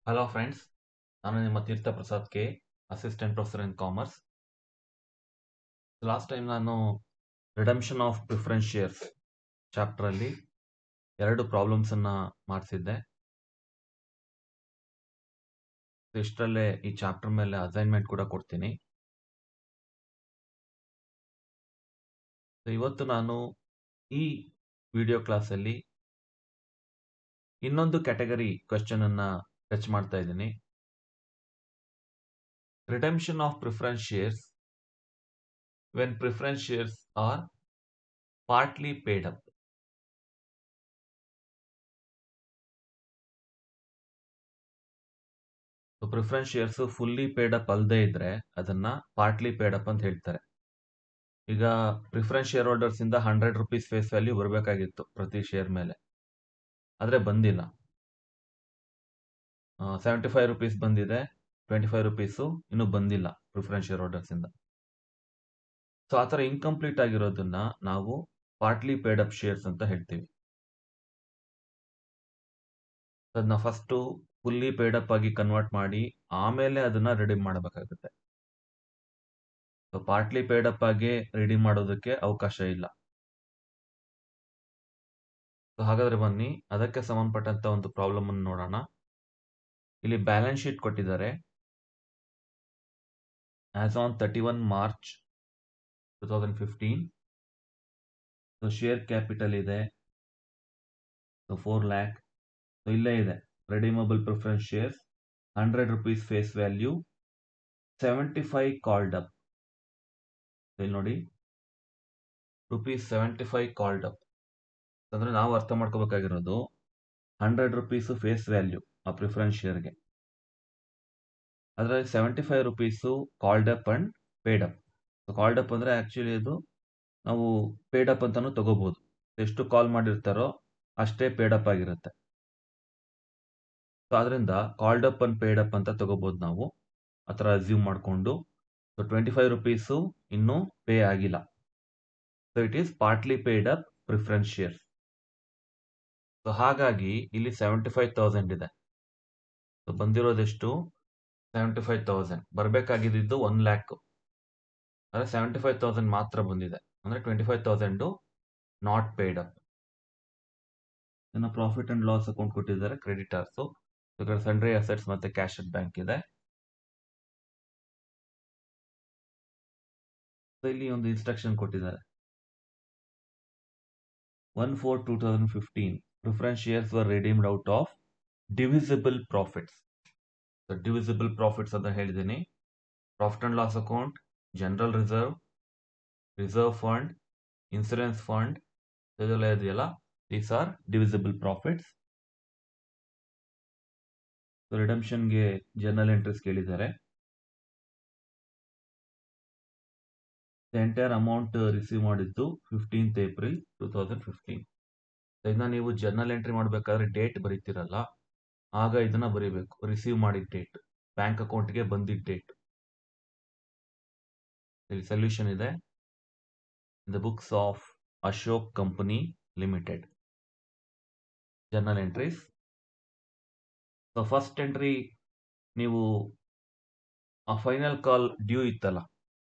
Hello friends ನಾನು ನಿಮ್ಮ Theertha Prasad K assistant professor in commerce last time ನಾನು ರಿಡಮ್ಷನ್ ಆಫ್ ಪ್ರಿಫರೆನ್ಸ್ ಶೇರ್ಸ್ ಚಾಪ್ಟ್ರಲ್ಲಿ ಎರಡು ಪ್ರಾಬ್ಲಮ್ಸನ್ನು ಮಾಡಿಸಿದ್ದೆ ಇಷ್ಟರಲ್ಲೇ ಈ ಚಾಪ್ಟರ್ ಮೇಲೆ ಅಸೈನ್ಮೆಂಟ್ ಕೂಡ ಕೊಡ್ತೀನಿ So, ಇವತ್ತು ನಾನು ಈ ವಿಡಿಯೋ ಕ್ಲಾಸಲ್ಲಿ ಇನ್ನೊಂದು ಕ್ಯಾಟಗರಿ ಕ್ವೆಶ್ಚನ್ ಅನ್ನ ಟಚ್ ಮಾಡ್ತಾ ಇದ್ದೀನಿ redemption of preference shares when preference shares are partly paid up preference shares fully paid up ಅಲ್ಲದೆ ಇದ್ರೆ ಅದನ್ನ ಪಾರ್ಟ್ಲಿ ಪೇಡ್ ಅಪ್ ಅಂತ ಹೇಳ್ತಾರೆ ಈಗ ಪ್ರಿಫರೆನ್ಸ್ ಶೇರ್ ಹೋಲ್ಡರ್ಸ್ ಇಂದ ಹಂಡ್ರೆಡ್ ರುಪೀಸ್ ಫೇಸ್ ವ್ಯಾಲ್ಯೂ ಬರಬೇಕಾಗಿತ್ತು ಪ್ರತಿ ಶೇರ್ ಮೇಲೆ ಆದ್ರೆ ಬಂದಿಲ್ಲ ಸೆವೆಂಟಿ ಫೈವ್ ರುಪೀಸ್ ಬಂದಿದೆ ಟ್ವೆಂಟಿ ಫೈವ್ ರುಪೀಸು ಇನ್ನೂ ಬಂದಿಲ್ಲ ಪ್ರಿಫರೆನ್ಸ್ ಶೇರ್ ಹೋಲ್ಡರ್ಸ್ ಇಂದ ಸೊ ಆ ಥರ ಇನ್ಕಂಪ್ಲೀಟ್ ಆಗಿರೋದನ್ನ ನಾವು ಪಾರ್ಟ್ಲಿ ಪೇಡ್ ಅಪ್ ಶೇರ್ಸ್ ಅಂತ ಹೇಳ್ತೀವಿ ಅದನ್ನ ಫಸ್ಟು ಫುಲ್ಲಿ ಪೇಡ್ ಅಪ್ ಆಗಿ ಕನ್ವರ್ಟ್ ಮಾಡಿ ಆಮೇಲೆ ಅದನ್ನ ರೆಡಿಮ್ ಮಾಡಬೇಕಾಗುತ್ತೆ ಸೊ ಪಾರ್ಟ್ಲಿ ಪೇಡ್ ಅಪ್ ಆಗಿ ರೆಡಿಮ್ ಮಾಡೋದಕ್ಕೆ ಅವಕಾಶ ಇಲ್ಲ ಸೊ ಹಾಗಾದ್ರೆ ಬನ್ನಿ ಅದಕ್ಕೆ ಸಂಬಂಧಪಟ್ಟಂತ ಒಂದು ಪ್ರಾಬ್ಲಮ್ ಅನ್ನು ನೋಡೋಣ ಇಲ್ಲಿ ಬ್ಯಾಲೆನ್ಸ್ ಶೀಟ್ ಕೊಟ್ಟಿದ್ದಾರೆ as on thirty one March two thousand fifteen so share capital ಇದೆ ಸೊ ಫೋರ್ ಲ್ಯಾಕ್ ಸೊ ಇಲ್ಲೇ ಇದೆ redeemable preference shares hundred rupees face value seventy five called up ಇಲ್ಲಿ ನೋಡಿ rupees seventy five called up ಅಂದ್ರೆ ನಾವು ಅರ್ಥ ಮಾಡ್ಕೋಬೇಕಾಗಿರೋದು ಹಂಡ್ರೆಡ್ ರುಪೀಸು ಫೇಸ್ ವ್ಯಾಲ್ಯೂ ಆ ಪ್ರಿಫರೆನ್ಸ್ ಶೇರ್ಗೆ ಅದರಲ್ಲಿ seventy five rupees called up and paid up called up ಅಂದ್ರೆ ಆಕ್ಚುಲಿ ಅದು ನಾವು ಪೇಡ್ ಅಪ್ ಅಂತಾನು ತಗೋಬಹುದು ಎಷ್ಟು ಕಾಲ್ ಮಾಡಿರ್ತಾರೋ ಅಷ್ಟೇ ಪೇಡ್ ಅಪ್ ಆಗಿರುತ್ತೆ ಸೊ ಅದರಿಂದ called up and paid up ಅಂತ ತಗೋಬಹುದು ನಾವು ಆ ಥರ ಅಸ್ಯೂಮ್ ಮಾಡಿಕೊಂಡು ಸೊ ಟ್ವೆಂಟಿ ಫೈವ್ ರುಪೀಸು ಇನ್ನೂ ಪೇ ಆಗಿಲ್ಲ so it is partly paid up preference shares so ಹಾಗಾಗಿ ಇಲ್ಲಿ ಸೆವೆಂಟಿ ಫೈವ್ ತೌಸಂಡ್ ಇದೆ ಸೊ ಬಂದಿರೋದೆಷ್ಟು ಸೆವೆಂಟಿ ಫೈವ್ ತೌಸಂಡ್ ಬರಬೇಕಾಗಿದ್ದು ಒನ್ ಲ್ಯಾಕ್ ಅಂದರೆ ಸೆವೆಂಟಿ ಫೈವ್ ತೌಸಂಡ್ ಮಾತ್ರ ಬಂದಿದೆ ಅಂದರೆ twenty five thousand not paid up ಇನ್ನು ಪ್ರಾಫಿಟ್ ಅಂಡ್ ಲಾಸ್ ಅಕೌಂಟ್ ಕೊಟ್ಟಿದ್ದಾರೆ ಕ್ರೆಡಿಟರ್ಸು ಸನ್ಡ್ರಿ ಅಸೆಟ್ಸ್ ಮತ್ತೆ ಕ್ಯಾಶ್ ಅಟ್ ಬ್ಯಾಂಕ್ ಇದೆ ಇಲ್ಲಿ ಒಂದು ಇನ್ಸ್ಟ್ರಕ್ಷನ್ ಕೊಟ್ಟಿದ್ದಾರೆ one four two thousand fifteen preference shares were redeemed out of divisible profits divisible profits ಅಂತ ಹೇಳಿದ್ದೀನಿ profit and loss account general reserve reserve fund insurance fund ಇದೆಲ್ಲ ಇದೆಯಲ್ಲ these are divisible profits ರಿಡಮ್ಷನ್ಗೆ journal entries ಕೇಳಿದ್ದಾರೆ entire amount receive ಮಾಡಿದ್ದು fifteenth April two thousand fifteen ಇದನ್ನ ನೀವು journal entry ಮಾಡಬೇಕಾದ್ರೆ ಡೇಟ್ ಬರೀತಿರಲ್ಲ ಆಗ ಇದನ್ನ ಬರೀಬೇಕು ರಿಸೀವ್ ಮಾಡಿದ ಡೇಟ್ ಬ್ಯಾಂಕ್ ಅಕೌಂಟ್ಗೆ ಬಂದಿದ್ದ ಡೇಟ್ ಇಲ್ಲಿ ಸೊಲ್ಯೂಷನ್ ಇದೆ the books of Ashok company limited journal entries so first entry ನೀವು ಆ ಫೈನಲ್ ಕಾಲ್ ಡ್ಯೂ ಇತ್ತಲ್ಲ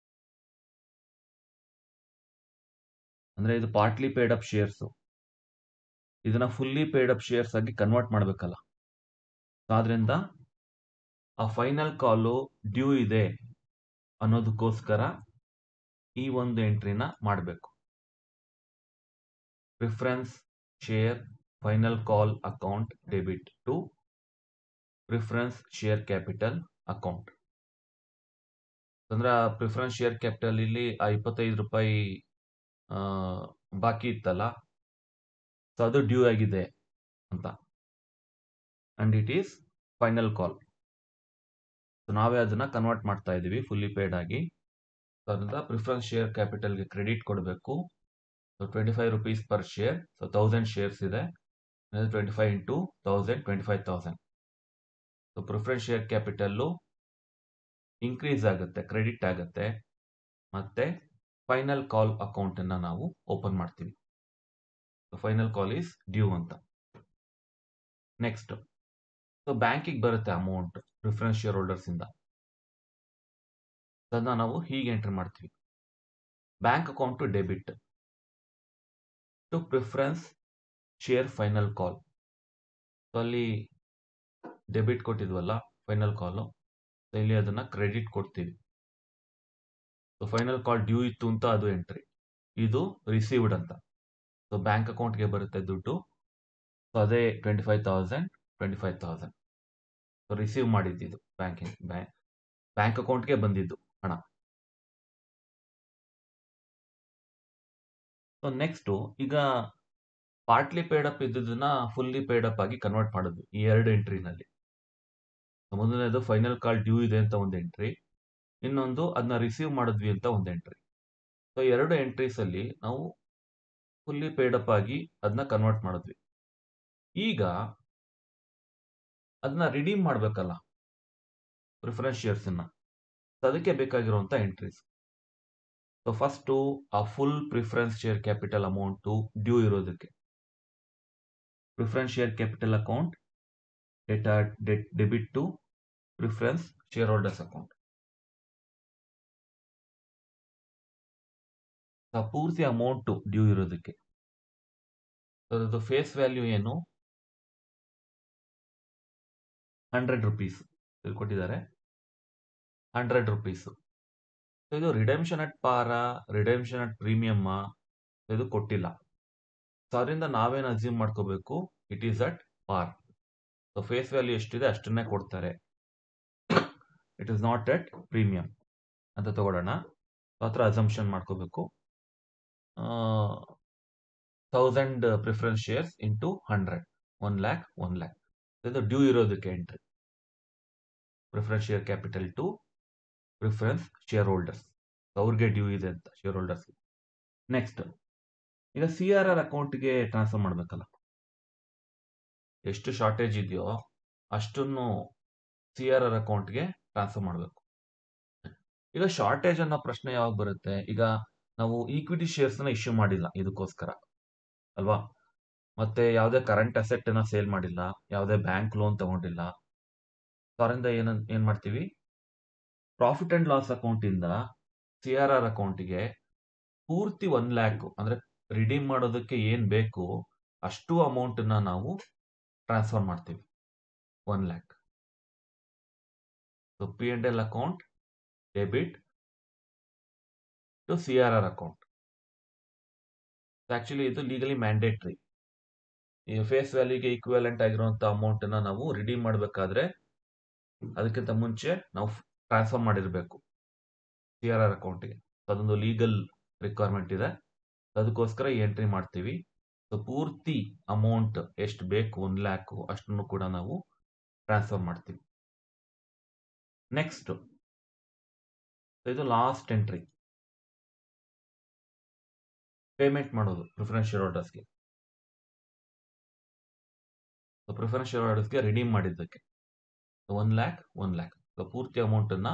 ಅಂದ್ರೆ ಇದು ಪಾರ್ಟ್ಲಿ ಪೇಡ್ ಅಪ್ ಶೇರ್ಸ್ ಇದನ್ನ ಫುಲ್ಲಿ ಪೇಡ್ ಅಪ್ ಶೇರ್ಸ್ ಆಗಿ ಕನ್ವರ್ಟ್ ಮಾಡಬೇಕಲ್ಲ ಆದ್ರಿಂದ ಆ ಫೈನಲ್ ಕಾಲು ಡ್ಯೂ ಇದೆ ಅನ್ನೋದಕ್ಕೋಸ್ಕರ ಈ ಒಂದು ಎಂಟ್ರಿನ ಮಾಡಬೇಕು preference share final call account debit to preference share capital account ಅಂದ್ರೆ ಆ ಪ್ರಿಫರೆನ್ಸ್ ಶೇರ್ ಕ್ಯಾಪಿಟಲ್ ಇಲ್ಲಿ ಆ ಇಪ್ಪತ್ತೈದು ರೂಪಾಯಿ ಬಾಕಿ ಇತ್ತಲ್ಲ ಸೊ ಅದು ಡ್ಯೂ ಆಗಿದೆ ಅಂತ and it is final call so ನಾವೇ ಅದನ್ನ ಕನ್ವರ್ಟ್ ಮಾಡ್ತಾ ಇದೀವಿ ಫುಲ್ಲಿ ಪೇಡ್ ಆಗಿ ಸೊ ಅದರಿಂದ ಪ್ರಿಫರೆನ್ಸ್ ಶೇರ್ ಕ್ಯಾಪಿಟಲ್ಗೆ ಕ್ರೆಡಿಟ್ ಕೊಡಬೇಕು so twenty five rupees per share so thousand shares ಇದೆ twenty five into thousand twenty five thousand so preference share capital increase ಆಗುತ್ತೆ ಕ್ರೆಡಿಟ್ ಆಗುತ್ತೆ ಮತ್ತೆ ಫೈನಲ್ ಕಾಲ್ ಅಕೌಂಟ್ ಅನ್ನ ನಾವು ಓಪನ್ ಮಾಡ್ತೀವಿ ಫೈನಲ್ ಕಾಲ್ ಈಸ್ ಡ್ಯೂ ಅಂತ next so ಬ್ಯಾಂಕಿಗೆ ಬರುತ್ತೆ ಅಮೌಂಟ್ ಪ್ರಿಫರೆನ್ಸ್ ಶೇರ್ ಹೋಲ್ಡರ್ಸ್ ಇಂದ ಅದನ್ನ ನಾವು ಹೀಗೆ ಎಂಟ್ರಿ ಮಾಡ್ತೀವಿ bank account to debit to preference share final call so ಅಲ್ಲಿ ಡೆಬಿಟ್ ಕೊಟ್ಟಿದ್ವಲ್ಲ ಫೈನಲ್ ಕಾಲು ಸೊ ಇಲ್ಲಿ ಅದನ್ನ ಕ್ರೆಡಿಟ್ ಕೊಡ್ತೀವಿ ಸೊ ಫೈನಲ್ ಕಾಲ್ ಡ್ಯೂ ಇತ್ತು ಅಂತ ಅದು ಎಂಟ್ರಿ ಇದು ರಿಸೀವ್ಡ್ ಅಂತ ಸೊ ಬ್ಯಾಂಕ್ ಅಕೌಂಟ್ಗೆ ಬರುತ್ತೆ ದುಡ್ಡು ಸೊ ಅದೇ twenty five thousand twenty five thousand so receive ಮಾಡಿದ್ದು ಬ್ಯಾಂಕಿಂಗ್ ಬ್ಯಾಂಕ್ ಬ್ಯಾಂಕ್ ಅಕೌಂಟ್ಗೆ ಬಂದಿದ್ದು ಹಣ ಸೊ ನೆಕ್ಸ್ಟು ಈಗ ಪಾರ್ಟ್ಲಿ ಪೇಡ್ ಅಪ್ ಇದ್ದದನ್ನ ಫುಲ್ಲಿ ಪೇಡ್ ಅಪ್ ಆಗಿ ಕನ್ವರ್ಟ್ ಮಾಡಿದ್ವಿ ಈ ಎರಡು ಎಂಟ್ರಿನಲ್ಲಿ ಮೊದಲನೇದು ಫೈನಲ್ ಕಾಲ್ ಡ್ಯೂ ಇದೆ ಅಂತ ಒಂದು ಎಂಟ್ರಿ ಇನ್ನೊಂದು ಅದನ್ನ ರಿಸೀವ್ ಮಾಡಿದ್ವಿ ಅಂತ ಒಂದು ಎಂಟ್ರಿ ಸೊ ಎರಡು ಎಂಟ್ರೀಸ್ ಅಲ್ಲಿ ನಾವು ಫುಲ್ಲಿ ಪೇಡ್ ಅಪ್ ಆಗಿ ಅದನ್ನ ಕನ್ವರ್ಟ್ ಮಾಡಿದ್ವಿ ಈಗ ಅದನ್ನ ರಿಡೀಮ್ ಮಾಡಬೇಕಲ್ಲ ಪ್ರಿಫರೆನ್ಸ್ ಶೇರ್ಸ್ ಅನ್ನ ಅದಕ್ಕೆ ಬೇಕಾಗಿರುವಂತ ಎಂಟ್ರೀಸ್ ಸೊ ಫಸ್ಟು ಆ full preference share capital amount due ಇರೋದಕ್ಕೆ preference share capital account data debit to preference share shareholders account ಪೂರ್ತಿ ಅಮೌಂಟ್ ಡ್ಯೂ ಇರೋದಕ್ಕೆ ಅದರದ್ದು ಫೇಸ್ ವ್ಯಾಲ್ಯೂ ಏನು ಹಂಡ್ರೆಡ್ ರುಪೀಸ್ ಇಲ್ಲಿ ಕೊಟ್ಟಿದ್ದಾರೆ ಹಂಡ್ರೆಡ್ ರುಪೀಸ್ ಇದು redemption at par redemption at premium ಇದು ಕೊಟ್ಟಿಲ್ಲ ಸೊ ಅದರಿಂದ ನಾವೇನು ಅಸ್ಯೂಮ್ ಮಾಡ್ಕೋಬೇಕು it is at par so face value ಎಷ್ಟಿದೆ ಅಷ್ಟನ್ನೇ ಕೊಡ್ತಾರೆ it is not at premium ಅಂತ ತಗೊಳ್ಳೋಣ ಹತ್ರ ಅಸಂಪ್ಷನ್ ಮಾಡ್ಕೋಬೇಕು thousand preference shares into hundred one lakh one lakh ಇದು ಡ್ಯೂ ಇರೋದಕ್ಕೆ entry preference share capital to preference share shareholders ಅವ್ರಿಗೆ ಡ್ಯೂ ಇದೆ ಅಂತ ಶೇರ್ ಹೋಲ್ಡರ್ಸ್ ನೆಕ್ಸ್ಟ್ ಈಗ ಸಿ ಆರ್ ಆರ್ ಅಕೌಂಟ್ಗೆ ಟ್ರಾನ್ಸ್ಫರ್ ಮಾಡಬೇಕಲ್ಲ ಎಷ್ಟು ಶಾರ್ಟೇಜ್ ಇದೆಯೋ ಅಷ್ಟನ್ನು ಸಿ ಆರ್ ಆರ್ ಅಕೌಂಟ್ಗೆ ಟ್ರಾನ್ಸ್ಫರ್ ಮಾಡಬೇಕು ಈಗ ಶಾರ್ಟೇಜ್ ಅನ್ನೋ ಪ್ರಶ್ನೆ ಯಾವಾಗ ಬರುತ್ತೆ ಈಗ ನಾವು ಈಕ್ವಿಟಿ ಶೇರ್ಸ್ ನ ಇಶ್ಯೂ ಮಾಡಿಲ್ಲ ಇದಕ್ಕೋಸ್ಕರ ಅಲ್ವಾ ಮತ್ತೆ ಯಾವುದೇ ಕರೆಂಟ್ ಅಸೆಟ್ ಅನ್ನ ಸೇಲ್ ಮಾಡಿಲ್ಲ ಯಾವುದೇ ಬ್ಯಾಂಕ್ ಲೋನ್ ತಗೊಂಡಿಲ್ಲ ಅದರಿಂದ ಏನ್ ಏನ್ ಮಾಡ್ತೀವಿ ಪ್ರಾಫಿಟ್ ಅಂಡ್ ಲಾಸ್ ಅಕೌಂಟ್ ಇಂದ ಸಿ ಆರ್ ಆರ್ ಅಕೌಂಟ್ಗೆ ಪೂರ್ತಿ ಒನ್ ಲ್ಯಾಕ್ ಅಂದ್ರೆ ರಿಡೀಮ್ ಮಾಡೋದಕ್ಕೆ ಏನ್ ಬೇಕು ಅಷ್ಟು ಅಮೌಂಟ್ ನ ನಾವು ಟ್ರಾನ್ಸ್ಫರ್ ಮಾಡ್ತೀವಿ one lakh so P and L account debit to C R R account actually ಇದು ಲೀಗಲಿ ಮ್ಯಾಂಡೇಟ್ರಿ ಈ ಫೇಸ್ ವ್ಯಾಲ್ಯೂಗೆ ಈಕ್ವಲೆಂಟ್ ಆಗಿರುವಂತ ಅಮೌಂಟ್ ನ ನಾವು ರಿಡೀಮ್ ಮಾಡಬೇಕಾದ್ರೆ ಅದಕ್ಕಿಂತ ಮುಂಚೆ ನಾವು ಟ್ರಾನ್ಸ್ಫರ್ ಮಾಡಿರಬೇಕು ಸಿ ಆರ್ ಆರ್ ಅಕೌಂಟ್ಗೆ ಅದೊಂದು ಲೀಗಲ್ ರಿಕ್ವೈರ್ಮೆಂಟ್ ಇದೆ ಅದಕ್ಕೋಸ್ಕರ ಈ ಎಂಟ್ರಿ ಮಾಡ್ತೀವಿ ಸೊ ಪೂರ್ತಿ ಅಮೌಂಟ್ ಎಷ್ಟು ಬೇಕು ಒನ್ ಲ್ಯಾಕ್ ಅಷ್ಟನ್ನು ಕೂಡ ನಾವು ಟ್ರಾನ್ಸ್ಫರ್ ಮಾಡ್ತೀವಿ ನೆಕ್ಸ್ಟ್ ಇದು ಲಾಸ್ಟ್ ಎಂಟ್ರಿ ಪೇಮೆಂಟ್ ಮಾಡೋದು ಪ್ರಿಫರೆನ್ಸ್ ಶೇರ್ ಹೋಲ್ಡರ್ಸ್ಗೆ ಪ್ರಿಫರೆನ್ಸ್ ಶೇರ್ ಹೋಲ್ಡರ್ಸ್ಗೆ ರಿಡೀಮ್ ಮಾಡಿದ್ದಕ್ಕೆ ಒನ್ ಲ್ಯಾಕ್ ಒನ್ ಲ್ಯಾಕ್ ಪೂರ್ತಿ ಅಮೌಂಟನ್ನು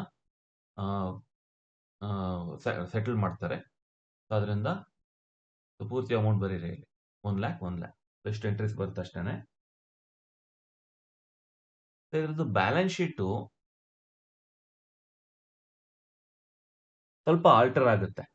ಸೆಟಲ್ ಮಾಡ್ತಾರೆ ಅದರಿಂದ ಪೂರ್ತಿ ಅಮೌಂಟ್ ಬರೀರಿ ಇಲ್ಲಿ ಒನ್ ಲ್ಯಾಕ್ ಒನ್ ಲ್ಯಾಕ್ ಎಷ್ಟು ಎಂಟ್ರೀಸ್ ಬರುತ್ತೆ ಅಷ್ಟೇನೆ ಇದ್ರದ್ದು ಬ್ಯಾಲೆನ್ಸ್ ಶೀಟು ಸ್ವಲ್ಪ ಆಲ್ಟರ್ ಆಗುತ್ತೆ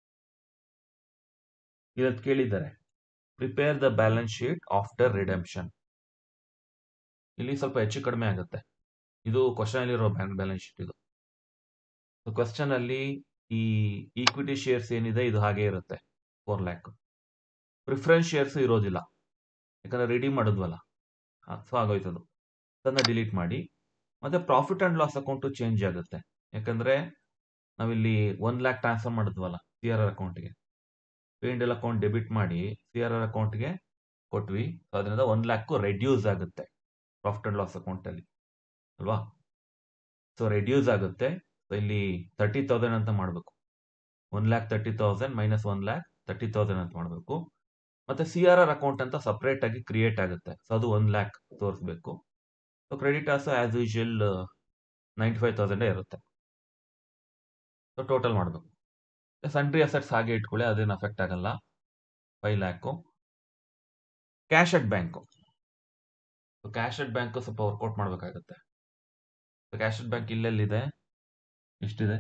ಇವತ್ತು ಕೇಳಿದ್ದಾರೆ prepare the balance sheet after redemption ಇಲ್ಲಿ ಸ್ವಲ್ಪ ಹೆಚ್ಚು ಕಡಿಮೆ ಆಗುತ್ತೆ ಇದು ಕ್ವಶನ್ ಅಲ್ಲಿರೋ ಬ್ಯಾಂಕ್ ಬ್ಯಾಲೆನ್ಸ್ ಶೀಟ್ ಇದು ಕ್ವಶನ್ ಅಲ್ಲಿ ಈ ಈಕ್ವಿಟಿ ಶೇರ್ಸ್ ಏನಿದೆ ಇದು ಹಾಗೆ ಇರುತ್ತೆ ಫೋರ್ ಲ್ಯಾಕ್ ಪ್ರಿಫರೆನ್ಸ್ ಶೇರ್ಸ್ ಇರೋದಿಲ್ಲ ಯಾಕಂದ್ರೆ ರೆಡಿ ಮಾಡಿದ್ವಲ್ಲ ಸೊ ಆಗೋಯ್ತದು ಅದನ್ನ ಡಿಲೀಟ್ ಮಾಡಿ ಮತ್ತೆ profit and loss account change ಆಗುತ್ತೆ ಯಾಕಂದ್ರೆ ನಾವಿಲ್ಲಿ ಒನ್ ಲ್ಯಾಕ್ ಟ್ರಾನ್ಸ್ಫರ್ ಮಾಡಿದ್ವಲ್ಲ ಸಿ ಆರ್ ಆರ್ ಅಕೌಂಟ್ಗೆ ಪಿ ಎಲ್ ಅಕೌಂಟ್ ಡೆಬಿಟ್ ಮಾಡಿ ಸಿ ಆರ್ ಆರ್ ಅಕೌಂಟ್ಗೆ ಕೊಟ್ವಿ ಅದರಿಂದ ಒನ್ ಲ್ಯಾಕ್ ರೆಡ್ಯೂಸ್ ಆಗುತ್ತೆ ಪ್ರಾಫಿಟ್ ಅಂಡ್ ಲಾಸ್ ಅಕೌಂಟ್ ಅಲ್ಲಿ ಅಲ್ವಾ ಸೊ ರೆಡ್ಯೂಸ್ ಆಗುತ್ತೆ ಸೊ ಇಲ್ಲಿ ತರ್ಟಿ ತೌಸಂಡ್ ಅಂತ ಮಾಡಬೇಕು one lakh thirty thousand minus one lakh thirty thousand ಅಂತ ಮಾಡಬೇಕು ಮತ್ತೆ ಸಿ ಆರ್ ಆರ್ ಅಕೌಂಟ್ ಅಂತ ಸಪ್ರೇಟ್ ಆಗಿ ಕ್ರಿಯೇಟ್ ಆಗುತ್ತೆ ಸೊ ಅದು ಒನ್ ಲ್ಯಾಕ್ ತೋರಿಸ್ಬೇಕು so credit also as usual ninety five ತೌಸಂಡೇ ಇರುತ್ತೆ ಸೊ ಟೋಟಲ್ ಮಾಡಬೇಕು ಸನ್ಟ್ರಿ ಅಸೆಟ್ಸ್ ಹಾಗೆ ಇಟ್ಕೊಳ್ಳಿ ಅದೇನು ಅಫೆಕ್ಟ್ ಆಗಲ್ಲ five lakh cash at bank cash at bank ಸ್ವಲ್ಪ ವರ್ಕೌಟ್ ಮಾಡಬೇಕಾಗುತ್ತೆ ಕ್ಯಾಶೆಡ್ ಬ್ಯಾಂಕ್ ಇಲ್ಲೆಲ್ಲಿದೆ ಎಷ್ಟಿದೆ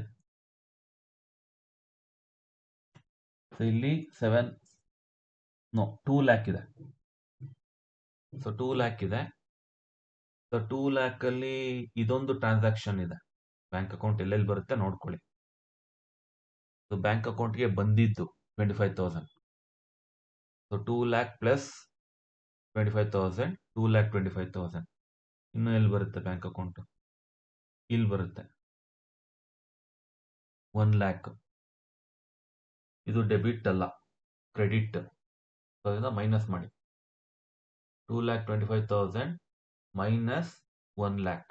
ಸೊ ಇಲ್ಲಿ ಸೆವೆನ್ ನೋ ಟೂ ಲ್ಯಾಕ್ ಇದೆ ಸೊ ಟೂ ಲ್ಯಾಕ್ ಇದೆ ಸೊ ಟೂ ಲ್ಯಾಕ್ ಅಲ್ಲಿ ಇದೊಂದು ಟ್ರಾನ್ಸಾಕ್ಷನ್ ಇದೆ ಬ್ಯಾಂಕ್ ಅಕೌಂಟ್ ಎಲ್ಲೆಲ್ಲಿ ಬರುತ್ತೆ ನೋಡ್ಕೊಳ್ಳಿ ಸೊ ಬ್ಯಾಂಕ್ ಅಕೌಂಟ್ಗೆ ಬಂದಿದ್ದು twenty five thousand so two lakh plus twenty five thousand two lakh twenty five thousand ಇನ್ನು ಎಲ್ಲಿ ಬರುತ್ತೆ ಬ್ಯಾಂಕ್ ಅಕೌಂಟ್ ಇಲ್ಲಿ ಬರುತ್ತೆ ಒನ್ ಲ್ಯಾಕ್ ಇದು ಡೆಬಿಟ್ ಅಲ್ಲ ಕ್ರೆಡಿಟ್ ಅದರಿಂದ ಮೈನಸ್ ಮಾಡಿ two lakh twenty five thousand minus one lakh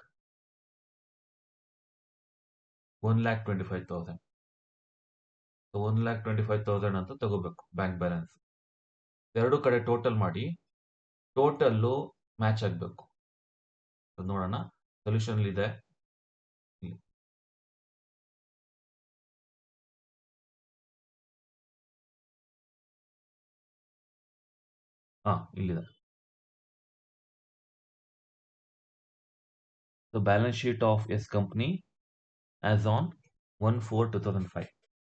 one lakh twenty five thousand one lakh twenty five thousand ಅಂತ ತಗೋಬೇಕು ಬ್ಯಾಂಕ್ ಬ್ಯಾಲೆನ್ಸ್ ಎರಡು ಕಡೆ ಟೋಟಲ್ ಮಾಡಿ ಟೋಟಲ್ಲು ಮ್ಯಾಚ್ ಆಗಬೇಕು ನೋಡೋಣ ಸೊಲ್ಯೂಷನ್ ಇದೆ ಹಾ ಇಲ್ಲಿದೆ The balance sheet of S company as on 1 4 2005.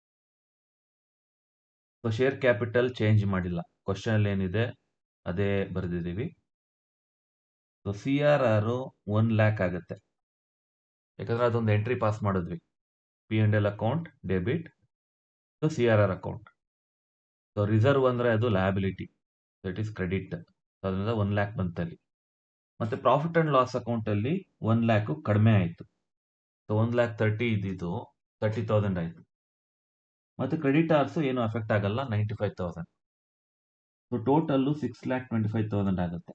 So share capital change ಮಾಡಿಲ್ಲ ಕ್ವಶನ್ ಅಲ್ಲಿ ಏನಿದೆ ಅದೇ ಬರೆದಿದ್ದೀವಿ so C R R one lakh ಆಗುತ್ತೆ ಯಾಕಂದ್ರೆ ಅದೊಂದು ಎಂಟ್ರಿ ಪಾಸ್ ಮಾಡಿದ್ವಿ P and L account debit so C R R account so reserve ಅಂದ್ರೆ ಅದು liability so it is credit ಅದರಿಂದ ಒನ್ ಲ್ಯಾಕ್ ಬಂತಲ್ಲಿ ಮತ್ತೆ ಪ್ರಾಫಿಟ್ ಅಂಡ್ ಲಾಸ್ ಅಕೌಂಟ್ ಅಲ್ಲಿ ಒನ್ ಲ್ಯಾಕ್ ಕಡಿಮೆ ಆಯಿತು ಸೊ ಒನ್ ಲ್ಯಾಕ್ ತರ್ಟಿ ಇದ್ದಿದ್ದು ತರ್ಟಿ ತೌಸಂಡ್ ಆಯಿತು ಮತ್ತೆ ಕ್ರೆಡಿಟ್ ಆರ್ಸ್ ಏನು ಅಫೆಕ್ಟ್ ಆಗಲ್ಲ ninety five thousand so total six lakh twenty five thousand ಆಗುತ್ತೆ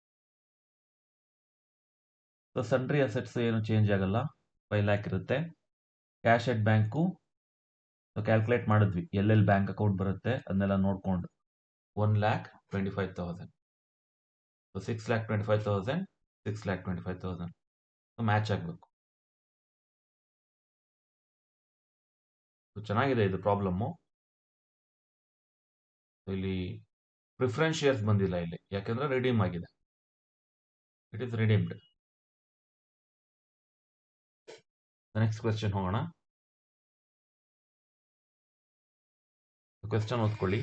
ಸೊ ಸನ್ರಿ ಅಸೆಟ್ಸ್ ಏನು ಚೇಂಜ್ ಆಗಲ್ಲ ಫೈವ್ ಲ್ಯಾಕ್ ಇರುತ್ತೆ ಕ್ಯಾಶ್ ಎಟ್ ಬ್ಯಾಂಕು ಕ್ಯಾಲ್ಕುಲೇಟ್ ಮಾಡಿದ್ವಿ ಎಲ್ಲೆಲ್ಲಿ ಬ್ಯಾಂಕ್ ಅಕೌಂಟ್ ಬರುತ್ತೆ ಅದನ್ನೆಲ್ಲ ನೋಡ್ಕೊಂಡು one lakh twenty five thousand so six lakh twenty five thousand six lakh twenty five thousand match ಆಗಬೇಕು ಚೆನ್ನಾಗಿದೆ ಇದು ಪ್ರಾಬ್ಲಮ್ಮು ಇಲ್ಲಿ ಪ್ರಿಫರೆನ್ಸ್ ಶೇರ್ಸ್ ಬಂದಿಲ್ಲ ಇಲ್ಲಿ ಯಾಕೆಂದ್ರೆ ರಿಡೀಮ್ ಆಗಿದೆ it is redeemed next question ಹೋಗೋಣ ಕ್ವೆಶ್ಚನ್ ಓದ್ಕೊಳ್ಳಿ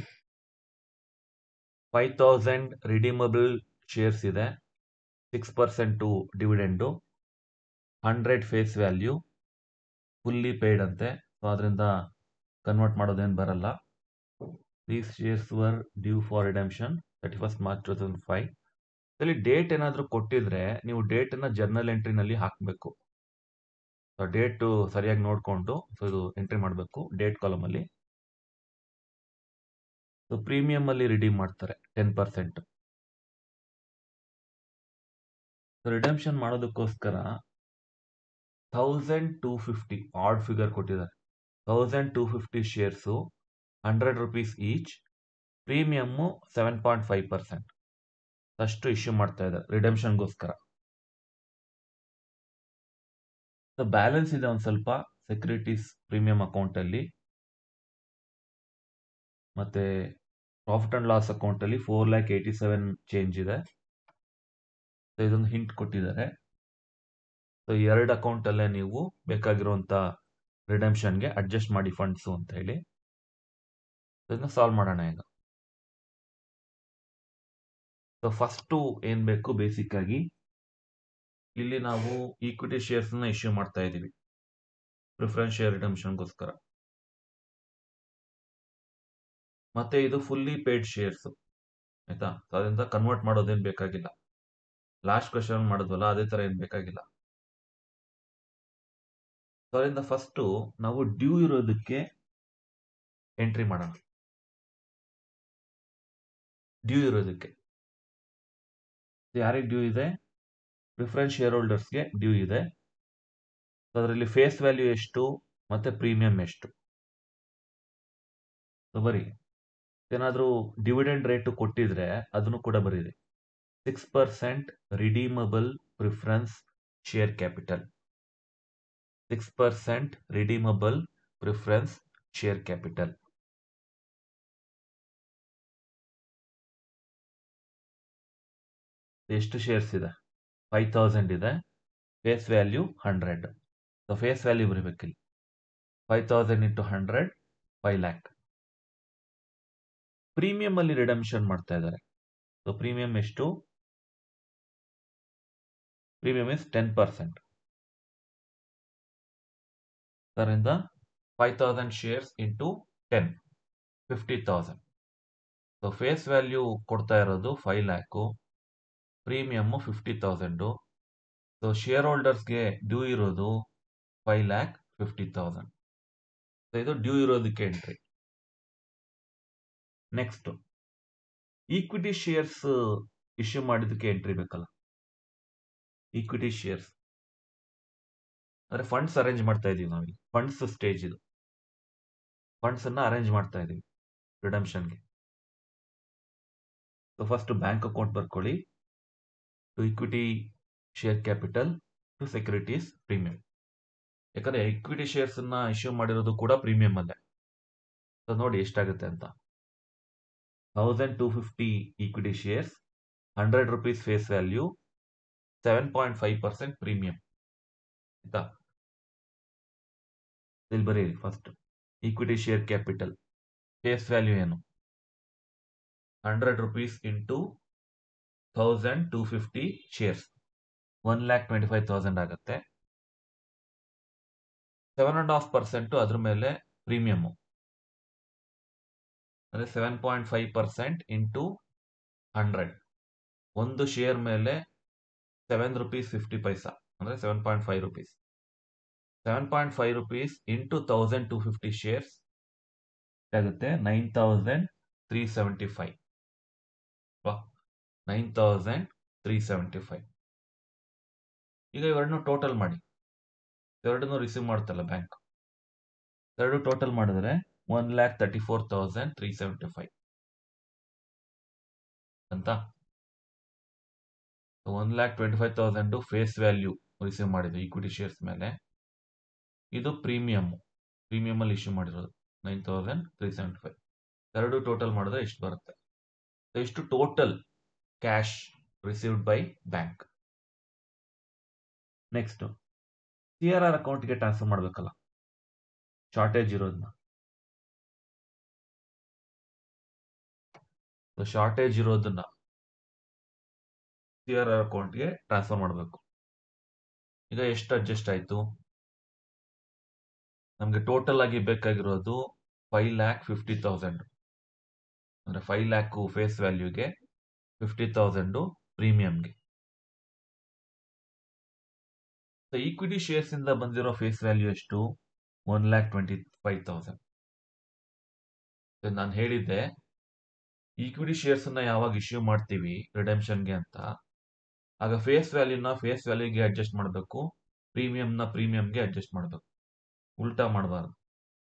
ಫೈವ್ ತೌಸಂಡ್ ರಿಡೀಮಬಲ್ ಶೇರ್ಸ್ ಇದೆ six percent dividend hundred face value fully paid ಅಂತೆ ಸೊ ಅದರಿಂದ ಕನ್ವರ್ಟ್ ಮಾಡೋದೇನು ಬರಲ್ಲ these shares were due for redemption thirty first March two thousand five ಇಲ್ಲಿ date ಏನಾದರೂ ಕೊಟ್ಟಿದ್ರೆ ನೀವು ಡೇಟನ್ನು ಜರ್ನಲ್ ಎಂಟ್ರಿನಲ್ಲಿ ಹಾಕಬೇಕು ಸೊ ಡೇಟು ಸರಿಯಾಗಿ ನೋಡಿಕೊಂಡು ಸೊ ಇದು ಎಂಟ್ರಿ ಮಾಡಬೇಕು ಡೇಟ್ ಕಾಲಮಲ್ಲಿ ಸೊ ಪ್ರೀಮಿಯಂ ಅಲ್ಲಿ ರಿಡೀಮ್ ಮಾಡ್ತಾರೆ ಟೆನ್ ಪರ್ಸೆಂಟ್ ಸೊ ರಿಡೆಂಪ್ಷನ್ ಮಾಡೋದಕ್ಕೋಸ್ಕರ thousand two fifty add figure ಕೊಟ್ಟಿದ್ದಾರೆ thousand two fifty shares hundred rupees each premium seven point five percent ಅಷ್ಟು ಇಶ್ಯೂ ಮಾಡ್ತಾ ಇದ್ದಾರೆ ರಿಡೆಂಪ್ಷನ್ಗೋಸ್ಕರ ಸೊ ಬ್ಯಾಲೆನ್ಸ್ ಇದೆ ಒಂದು ಸ್ವಲ್ಪ ಸೆಕ್ಯೂರಿಟೀಸ್ ಪ್ರೀಮಿಯಂ ಅಕೌಂಟಲ್ಲಿ ಮತ್ತೆ ಪ್ರಾಫಿಟ್ ಅಂಡ್ ಲಾಸ್ ಅಕೌಂಟಲ್ಲಿ four lakh eighty seven change ಇದೆ ಸೊ ಇದೊಂದು ಹಿಂಟ್ ಕೊಟ್ಟಿದ್ದಾರೆ ಸೊ ಎರಡು ಅಕೌಂಟಲ್ಲೇ ನೀವು ಬೇಕಾಗಿರುವಂಥ ರಿಡೆಂಪ್ಷನ್ಗೆ ಅಡ್ಜಸ್ಟ್ ಮಾಡಿ ಫಂಡ್ಸು ಅಂತ ಹೇಳಿ ಇದನ್ನ ಸಾಲ್ವ್ ಮಾಡೋಣ ಈಗ ಸೊ ಫಸ್ಟು ಏನು ಬೇಕು ಬೇಸಿಕ್ ಆಗಿ ಇಲ್ಲಿ ನಾವು ಈಕ್ವಿಟಿ ಶೇರ್ಸ್ನ ಇಶ್ಯೂ ಮಾಡ್ತಾ ಇದ್ದೀವಿ ಪ್ರಿಫರೆನ್ಸ್ ಶೇರ್ ರಿಡಮ್ಷನ್ಗೋಸ್ಕರ ಮತ್ತೆ ಇದು ಫುಲ್ಲಿ ಪೇಡ್ ಶೇರ್ಸ್ ಆಯ್ತಾ ಅದರಿಂದ ಕನ್ವರ್ಟ್ ಮಾಡೋದೇನು ಬೇಕಾಗಿಲ್ಲ ಲಾಸ್ಟ್ ಕ್ವೆಶನ್ ಮಾಡಿದ್ವಲ್ಲ ಅದೇ ತರ ಏನು ಬೇಕಾಗಿಲ್ಲ ಅದರಿಂದ ಫಸ್ಟು ನಾವು ಡ್ಯೂ ಇರೋದಕ್ಕೆ ಎಂಟ್ರಿ ಮಾಡೋಣ ಡ್ಯೂ ಇರೋದಕ್ಕೆ ಯಾರಿಗೆ ಡ್ಯೂ ಇದೆ ಪ್ರಿಫರೆನ್ಸ್ ಶೇರ್ ಹೋಲ್ಡರ್ಸ್ಗೆ ಡ್ಯೂ ಇದೆ ಅದರಲ್ಲಿ ಫೇಸ್ ವ್ಯಾಲ್ಯೂ ಎಷ್ಟು ಮತ್ತೆ ಪ್ರೀಮಿಯಂ ಎಷ್ಟು ಬರೀ ಏನಾದರೂ ಡಿವಿಡೆಂಡ್ ರೇಟು ಕೊಟ್ಟಿದ್ರೆ ಅದನ್ನು ಕೂಡ ಬರೀರಿ six percent redeemable preference share capital six percent redeemable preference share capital ಎಷ್ಟು ಶೇರ್ಸ್ ಇದೆ ಫೈವ್ ತೌಸಂಡ್ ಇದೆ face value hundred so face value ಬರಬೇಕಿಲ್ಲಿ five thousand into hundred five lakh premium ಅಲ್ಲಿ ರಿಡಮ್ಷನ್ ಮಾಡ್ತಾ ಇದ್ದಾರೆ ಸೊ ಪ್ರೀಮಿಯಂ ಎಷ್ಟು ಪ್ರೀಮಿಯಂ ಇಸ್ ಟೆನ್ ಪರ್ಸೆಂಟ್ ಅದರಿಂದ five thousand shares into ten fifty thousand so face value ಕೊಡ್ತಾ ಇರೋದು five lakh premium fifty thousand so share ಹೋಲ್ಡರ್ಸ್ಗೆ due ಇರೋದು five lakh fifty thousand so ಇದು ಡ್ಯೂ ಇರೋದಕ್ಕೆ entry next equity shares issue ಮಾಡಿದ್ದಕ್ಕೆ entry ಬೇಕಲ್ಲ equity shares ಅಂದ್ರೆ ಫಂಡ್ಸ್ ಅರೇಂಜ್ ಮಾಡ್ತಾ ಇದೀವಿ ನಾವಿಲ್ಲಿ ಫಂಡ್ಸ್ ಸ್ಟೇಜ್ ಇದು ಫಂಡ್ಸ್ ಅನ್ನ ಅರೇಂಜ್ ಮಾಡ್ತಾ ಇದೀವಿ ರಿಡಮ್ಷನ್ಗೆ ಸೊ ಫಸ್ಟ್ ಬ್ಯಾಂಕ್ ಅಕೌಂಟ್ ಬರ್ಕೊಳ್ಳಿ to equity share capital to securities premium ಯಾಕಂದ್ರೆ ಇಕ್ವಿಟಿ ಶೇರ್ಸ್ ಅನ್ನ ಇಶ್ಯೂ ಮಾಡಿರೋದು ಕೂಡ ಪ್ರೀಮಿಯಂ ಅಲ್ಲೇ ಸೊ ನೋಡಿ ಎಷ್ಟಾಗುತ್ತೆ ಅಂತ thousand two fifty equity shares hundred rupees face value seven point five percent premium ಆಯ್ತಾ ಇಲ್ಲಿ ಬರೀರಿ first equity share capital face value ಏನು hundred rupees into thousand two fifty shares one lakh twenty five thousand ಆಗುತ್ತೆ seven and half percent ಅದ್ರ ಮೇಲೆ premium ಅಂದ್ರೆ seven point five percent into hundred ಒಂದು share ಮೇಲೆ ಸೆವೆನ್ ರುಪೀಸ್ ಫಿಫ್ಟಿ ಪೈಸಾ ಅಂದ್ರೆ seven point five rupees seven point five rupees into thousand two fifty shares ಆಗುತ್ತೆ nine thousand three seventy five nine thousand three seventy five ಈಗ ಇವೆರಡನ್ನು total ಮಾಡಿ ಎರಡನ್ನೂ receive ಮಾಡ್ತಲ್ಲ bank ಎರಡು ಟೋಟಲ್ ಮಾಡಿದ್ರೆ one lakh thirty four thousand three seventy five ಅಂತ one lakh twenty five thousand face value receive ಮಾಡಿದ್ದು ಈಕ್ವಿಟಿ ಶೇರ್ಸ್ ಮೇಲೆ ಇದು ಪ್ರೀಮಿಯಮ್ ಪ್ರೀಮಿಯಂ ಅಲ್ಲಿ ಇಶ್ಯೂ ಮಾಡಿರೋದು nine thousand three seventy five ಎರಡು ಟೋಟಲ್ ಮಾಡಿದ್ರೆ ಇಷ್ಟು ಬರುತ್ತೆ ಇಷ್ಟು total cash received by bank next C R R ಅಕೌಂಟ್ಗೆ ಟ್ರಾನ್ಸ್ಫರ್ ಮಾಡಬೇಕಲ್ಲ ಶಾರ್ಟೇಜ್ ಇರೋದನ್ನ ಶಾರ್ಟೇಜ್ ಇರೋದನ್ನ ಸಿ ಆರ್ ಆರ್ ಅಕೌಂಟ್ಗೆ ಟ್ರಾನ್ಸ್ಫರ್ ಮಾಡಬೇಕು ಈಗ ಎಷ್ಟು ಅಡ್ಜಸ್ಟ್ ಆಯ್ತು ನಮಗೆ ಟೋಟಲ್ ಆಗಿ ಬೇಕಾಗಿರೋದು ಫೈವ್ ಲ್ಯಾಕ್ ಫಿಫ್ಟಿ ತೌಸಂಡ್ ಅಂದ್ರೆ ಫೈವ್ ಲ್ಯಾಕ್ ಫೇಸ್ ವ್ಯಾಲ್ಯೂಗೆ ಫಿಫ್ಟಿ ತೌಸಂಡ್ ಪ್ರೀಮಿಯಂಗೆ ಈಕ್ವಿಟಿ ಶೇರ್ಸ್ ಇಂದ ಬಂದಿರೋ ಫೇಸ್ ವ್ಯಾಲ್ಯೂ ಎಷ್ಟು one lakh twenty five thousand ನಾನು ಹೇಳಿದ್ದೆ ಈಕ್ವಿಟಿ ಶೇರ್ಸ್ ಅನ್ನ ಯಾವಾಗ ಇಶ್ಯೂ ಮಾಡ್ತೀವಿ ರಿಡೆಂಪ್ಷನ್ಗೆ ಅಂತ ಆಗ ಫೇಸ್ ವ್ಯಾಲ್ಯೂನ ಫೇಸ್ ವ್ಯಾಲ್ಯೂಗೆ ಅಡ್ಜಸ್ಟ್ ಮಾಡಬೇಕು ಪ್ರೀಮಿಯಂನ ಪ್ರೀಮಿಯಂಗೆ ಅಡ್ಜಸ್ಟ್ ಮಾಡಬೇಕು ಉಲ್ಟಾ ಮಾಡಬಾರ್ದು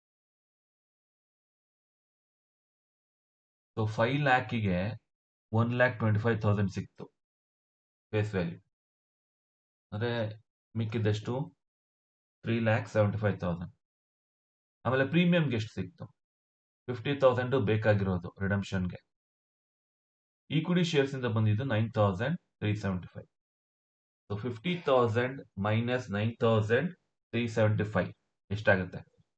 ಸೊ ಫೈವ್ ಲ್ಯಾಕಿಗೆ one lakh twenty five thousand ಸಿಕ್ತು ಫೇಸ್ ವ್ಯಾಲ್ಯೂ ಅಂದರೆ ಮಿಕ್ಕಿದ್ದೆಷ್ಟು three lakh seventy five thousand ಆಮೇಲೆ ಪ್ರೀಮಿಯಂಗೆ ಎಷ್ಟು ಸಿಕ್ತು ಫಿಫ್ಟಿ ತೌಸಂಡ್ ಬೇಕಾಗಿರೋದು ರಿಡಮ್ಷನ್ಗೆ ಈಕ್ವಿಟಿ ಶೇರ್ಸ್ ಇಂದ ಬಂದಿದ್ದು nine thousand three seventy five so fifty thousand minus nine thousand three seventy five ಎಷ್ಟಾಗುತ್ತೆ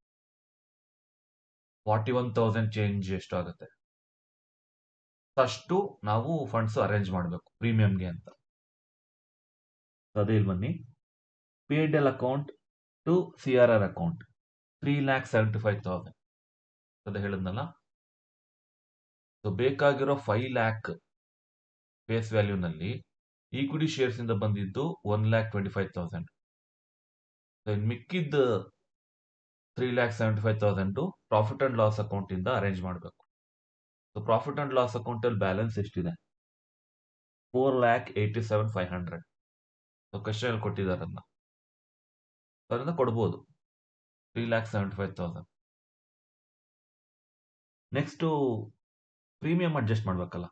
ಫಾರ್ಟಿ ಒನ್ ತೌಸಂಡ್ ಚೇಂಜ್ ಎಷ್ಟು ಆಗುತ್ತೆ ಅಷ್ಟು ನಾವು ಫಂಡ್ಸ್ ಅರೇಂಜ್ ಮಾಡಬೇಕು ಪ್ರೀಮಿಯಂಗೆ ಅಂತ ಅದೇ ಇಲ್ಲಿ ಬನ್ನಿ P L account to C R R account three lakh seventy five thousand ಅದೇ ಹೇಳಿದ್ನಲ್ಲ ಸೊ ಬೇಕಾಗಿರೋ ಫೈವ್ ಲ್ಯಾಕ್ ಫೇಸ್ ವ್ಯಾಲ್ಯೂನಲ್ಲಿ ಈಕ್ವಿಟಿ ಶೇರ್ಸ್ ಇಂದ ಬಂದಿದ್ದು one lakh twenty five thousand ಮಿಕ್ಕಿದ್ದ three lakh seventy five thousand profit and loss account ಇಂದ ಅರೇಂಜ್ ಮಾಡಬೇಕು so profit and loss account ಅಲ್ಲಿ ಬ್ಯಾಲೆನ್ಸ್ ಎಷ್ಟಿದೆ four lakh eighty seven five hundred so question ಕೊಟ್ಟಿದ್ದಾರೆ ಅದನ್ನ ಅದರಿಂದ ಕೊಡ್ಬೋದು three lakh seventy five thousand next premium adjust ಮಾಡಬೇಕಲ್ಲ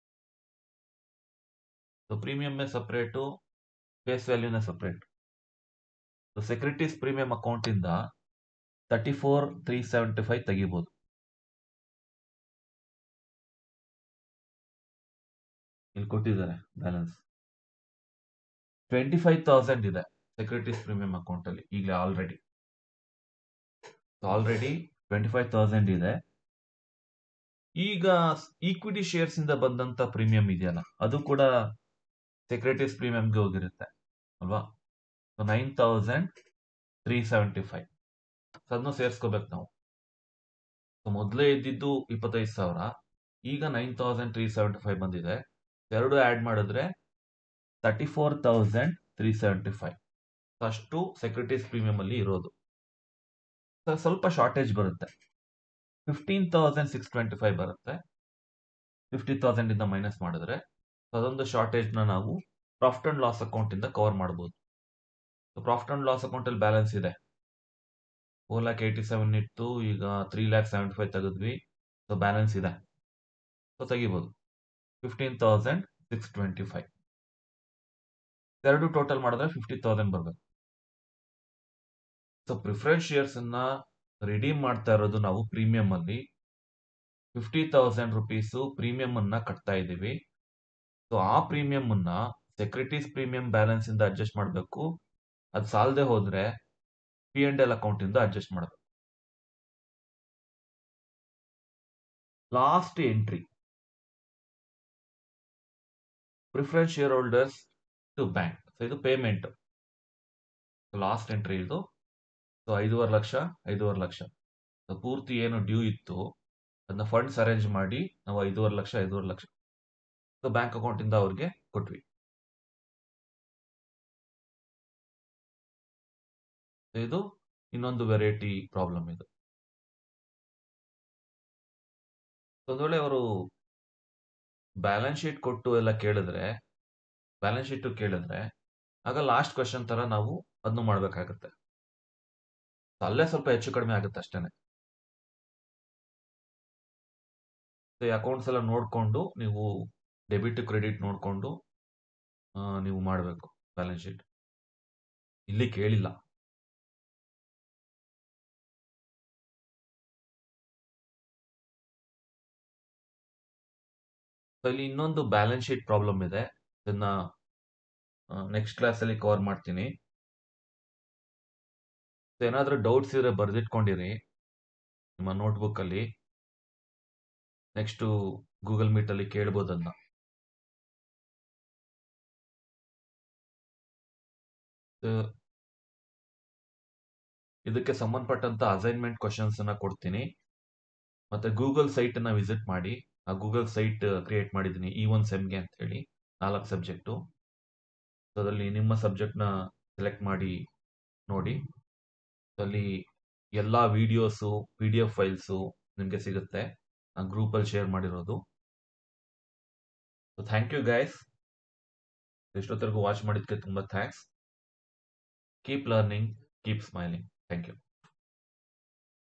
ಸೊ ಪ್ರೀಮಿಯಮ್ಮೇ ಸಪ್ರೇಟು ಫೇಸ್ ವ್ಯಾಲ್ಯೂನೇ ಸಪ್ರೇಟ್ ಸೊ ಸೆಕ್ಯೂರಿಟೀಸ್ ಪ್ರೀಮಿಯಂ ಅಕೌಂಟಿಂದ thirty four three seventy five ತೆಗಿಬೋದು ಇಲ್ಲಿ ಕೊಟ್ಟಿದ್ದಾರೆ ಬ್ಯಾಲೆನ್ಸ್ ಟ್ವೆಂಟಿ ಫೈವ್ ತೌಸಂಡ್ ಇದೆ ಸೆಕ್ಯೂರಿಟೀಸ್ ಪ್ರೀಮಿಯಂ ಅಕೌಂಟ್ ಅಲ್ಲಿ ಈಗಲೇ already already twenty five thousand ಇದೆ ಈಗ ಈಕ್ವಿಟಿ ಶೇರ್ಸ್ ಇಂದ ಬಂದಂತ ಪ್ರೀಮಿಯಂ ಇದೆಯಲ್ಲ ಅದು ಕೂಡ ಸೆಕ್ಯೂರಿಟೀಸ್ ಪ್ರೀಮಿಯಂಗೆ ಹೋಗಿರುತ್ತೆ ಅಲ್ವಾ nine thousand three seventy five ಅದನ್ನು ಸೇರಿಸ್ಕೋಬೇಕು ನಾವು ಮೊದಲೇ ಇದ್ದಿದ್ದು ಇಪ್ಪತ್ತೈದು ಸಾವಿರ ಈಗ nine thousand three seventy five ಬಂದಿದೆ ಎರಡು ಆ್ಯಡ್ ಮಾಡಿದ್ರೆ thirty four thousand three seventy five ಅಷ್ಟು ಸೆಕ್ಯೂರಿಟೀಸ್ ಪ್ರೀಮಿಯಂ ಅಲ್ಲಿ ಇರೋದು ಸ್ವಲ್ಪ ಶಾರ್ಟೇಜ್ ಬರುತ್ತೆ fifteen thousand six twenty five ಬರುತ್ತೆ ಫಿಫ್ಟಿ ತೌಸಂಡ್ ಇಂದ ಮೈನಸ್ ಮಾಡಿದ್ರೆ ಅದೊಂದು ಶಾರ್ಟೇಜ್ ನ ನಾವು ಪ್ರಾಫಿಟ್ ಅಂಡ್ ಲಾಸ್ ಅಕೌಂಟ್ ಇಂದ ಕವರ್ ಮಾಡಬಹುದು ಪ್ರಾಫಿಟ್ ಅಂಡ್ ಲಾಸ್ ಅಕೌಂಟ್ ಅಲ್ಲಿ ಬ್ಯಾಲೆನ್ಸ್ ಇದೆ ಫೋರ್ ಲ್ಯಾಕ್ ಏಯ್ಟಿ ಸೆವೆನ್ ಇತ್ತು ಈಗ ತ್ರೀ ಲ್ಯಾಕ್ ಸೆವೆಂಟಿ ಫೈವ್ ತೆಗೆದ್ವಿ ಸೊ ಬ್ಯಾಲೆನ್ಸ್ ಇದೆ ಸೊ ತೆಗಿಬೋದು fifteen thousand six twenty five ಎರಡು ಟೋಟಲ್ ಮಾಡಿದ್ರೆ ಫಿಫ್ಟಿ ತೌಸಂಡ್ ಬರಬೇಕು ಸೊ ಪ್ರಿಫರೆನ್ಸ್ ಶೇರ್ಸ್ ಅನ್ನ ರಿಡೀಮ್ ಮಾಡ್ತಾ ಇರೋದು ನಾವು ಪ್ರೀಮಿಯಂ ಅಲ್ಲಿ ಫಿಫ್ಟಿ ತೌಸಂಡ್ ರುಪೀಸು ಪ್ರೀಮಿಯಂ ಅನ್ನ ಕಟ್ತಾ ಇದ್ದೀವಿ ಸೊ ಆ ಪ್ರೀಮಿಯಂ ಅನ್ನ ಸೆಕ್ಯೂರಿಟೀಸ್ ಪ್ರೀಮಿಯಂ ಬ್ಯಾಲೆನ್ಸ್ ಇಂದ ಅಡ್ಜಸ್ಟ್ ಮಾಡಬೇಕು ಅದು ಸಾಲದೆ ಹೋದ್ರೆ ಪಿ ಅಂಡ್ ಎಲ್ ಅಕೌಂಟ್ ಇಂದ ಅಡ್ಜಸ್ಟ್ ಮಾಡಬೇಕು last entry preference share holders to bank so ಇದು ಪೇಮೆಂಟ್ ಲಾಸ್ಟ್ ಎಂಟ್ರಿ ಇದು ಸೊ ಐದೂವರೆ ಲಕ್ಷ ಐದೂವರೆ ಲಕ್ಷ ಪೂರ್ತಿ ಏನು ಡ್ಯೂ ಇತ್ತು ಅದನ್ನ ಫಂಡ್ಸ್ ಅರೇಂಜ್ ಮಾಡಿ ನಾವು ಐದೂವರೆ ಲಕ್ಷ ಐದೂವರೆ ಲಕ್ಷ ಸೊ ಬ್ಯಾಂಕ್ ಅಕೌಂಟ್ ಇಂದ ಅವ್ರಿಗೆ ಕೊಟ್ವಿ ಇದು ಇನ್ನೊಂದು ವೆರೈಟಿ ಪ್ರಾಬ್ಲಮ್ ಇದು ಒಂದು ವೇಳೆ ಅವರು ಬ್ಯಾಲೆನ್ಸ್ ಶೀಟ್ ಕೊಟ್ಟು ಎಲ್ಲ ಕೇಳಿದ್ರೆ ಬ್ಯಾಲೆನ್ಸ್ ಶೀಟ್ ಕೇಳಿದ್ರೆ ಆಗ ಲಾಸ್ಟ್ ಕ್ವಶನ್ ತರ ನಾವು ಅದನ್ನು ಮಾಡ್ಬೇಕಾಗತ್ತೆ ಅಲ್ಲೇ ಸ್ವಲ್ಪ ಹೆಚ್ಚು ಕಡಿಮೆ ಆಗುತ್ತೆ ಅಷ್ಟೇನೆ ಈ ಅಕೌಂಟ್ಸ್ ಎಲ್ಲ ನೋಡ್ಕೊಂಡು ನೀವು ಡೆಬಿಟ್ ಕ್ರೆಡಿಟ್ ನೋಡ್ಕೊಂಡು ನೀವು ಮಾಡಬೇಕು ಬ್ಯಾಲೆನ್ಸ್ ಶೀಟ್ ಇಲ್ಲಿ ಕೇಳಿಲ್ಲ ಇಲ್ಲಿ ಇನ್ನೊಂದು ಬ್ಯಾಲೆನ್ಸ್ ಶೀಟ್ ಪ್ರಾಬ್ಲಮ್ ಇದೆ ಇದನ್ನ ನೆಕ್ಸ್ಟ್ ಕ್ಲಾಸ್ ಅಲ್ಲಿ ಕವರ್ ಮಾಡ್ತೀನಿ ಏನಾದ್ರೂ ಡೌಟ್ಸ್ ಇದ್ರೆ ಬರೆದಿಟ್ಕೊಂಡಿರಿ ನಿಮ್ಮ ನೋಟ್ಬುಕ್ ಅಲ್ಲಿ ನೆಕ್ಸ್ಟ್ ಗೂಗಲ್ ಮೀಟ್ ಅಲ್ಲಿ ಕೇಳ್ಬೋದು ಅದನ್ನ ಇದಕ್ಕೆ ಸಂಬಂಧಪಟ್ಟಂತ ಅಸೈನ್ಮೆಂಟ್ ಕ್ವಶನ್ಸ್ ಅನ್ನ ಕೊಡ್ತೀನಿ ಮತ್ತೆ ಗೂಗಲ್ ಸೈಟ್ ಅನ್ನ ವಿಸಿಟ್ ಮಾಡಿ ಆ ಗೂಗಲ್ ಸೈಟ್ ಕ್ರಿಯೇಟ್ ಮಾಡಿದ್ದೀನಿ ಈ ಒಂದು ಸೆಮ್ಗೆ ಅಂತ ಹೇಳಿ ನಾಲ್ಕು ಸಬ್ಜೆಕ್ಟು ಅದರಲ್ಲಿ ನಿಮ್ಮ ಸಬ್ಜೆಕ್ಟ್ನ ಸೆಲೆಕ್ಟ್ ಮಾಡಿ ನೋಡಿ ಅಲ್ಲಿ ಎಲ್ಲ videos P D F files ನಿಮಗೆ ಸಿಗುತ್ತೆ ಆ ಗ್ರೂಪಲ್ಲಿ ಶೇರ್ ಮಾಡಿರೋದು ಥ್ಯಾಂಕ್ ಯು ಗೈಸ್ ಎಷ್ಟೊತ್ತರೆಗೂ ವಾಚ್ ಮಾಡಿದ್ದಕ್ಕೆ ತುಂಬ thanks keep learning keep smiling thank you